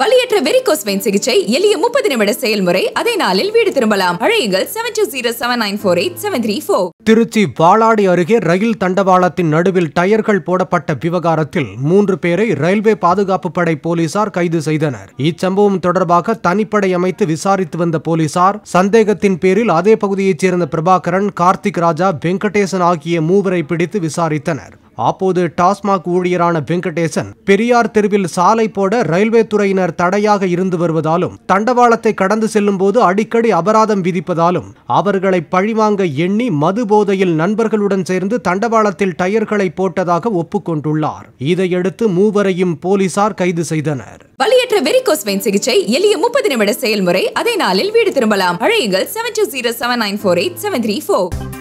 வலியற்ற varicose vein சிகிச்சை எளிய முப்பது நிமிட செயல்முறை அதே நாளில் வீடு திரும்பலாம் அழையுங்கள் seven two zero seven nine four eight seven three four Trichy Valadi அருகே ரயில் தண்டவாளத்தின் நடுவில் டயர்கள் போடப்பட்ட விவகாரத்தில் மூன்று பேரை ரயில்வே பாதுகாப்பு படை போலீசார் கைது செய்தனர் இச்சம்பவம் தொடர்பாக தனிப்படை அமைத்து விசாரித்து வந்த போலீசார் சந்தேகத்தின் பேரில் அதே பகுதியைச் சேர்ந்த பிரபாகரன் கார்த்திக் ராஜா வெங்கடேசன் ஆகிய மூவரை பிடித்து விசாரித்தனர் அப்போது டாஸ்மாக் ஊழியரான வெங்கடேசன் பெரியார் தெருவில் சாலை போட ரயில்வே துறையினர் தடையாக இருந்து வருவதாலும் தண்டவாளத்தை கடந்து செல்லும் போது அடிக்கடி அபராதம் விதிப்பதாலும் அவர்களை பழிவாங்க எண்ணி மது போதையில் நண்பர்களுடன் சேர்ந்து தண்டவாளத்தில் டயர்களை போட்டதாக ஒப்புக்கொண்டுள்ளார் இதையடுத்து மூவரையும் போலீசார் கைது செய்தனர் வலியற்ற வெரிகோஸ் வெயின் சிகிச்சை எளிய முப்பது நிமிட செயல்முறை அதே நாளில் வீடு திரும்பலாம் அழையுங்கள் seven two zero seven nine four eight seven three four